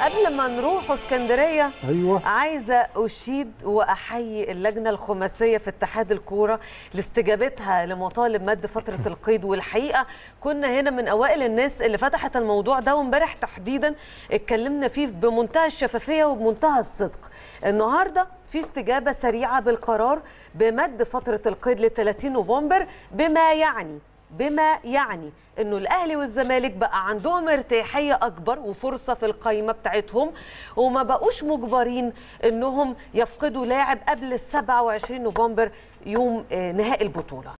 قبل ما نروح اسكندريه ايوه عايزه اشيد واحيي اللجنه الخماسيه في اتحاد الكوره لاستجابتها لمطالب مد فتره القيد والحقيقه كنا هنا من اوائل الناس اللي فتحت الموضوع ده وامبارح تحديدا اتكلمنا فيه بمنتهى الشفافيه وبمنتهى الصدق النهارده في استجابه سريعه بالقرار بمد فتره القيد ل 30 نوفمبر بما يعني بما يعني انه الاهلي والزمالك بقى عندهم ارتياحيه اكبر وفرصه في القايمه بتاعتهم وما بقوش مجبرين انهم يفقدوا لاعب قبل ال 27 نوفمبر يوم آه، نهائي البطوله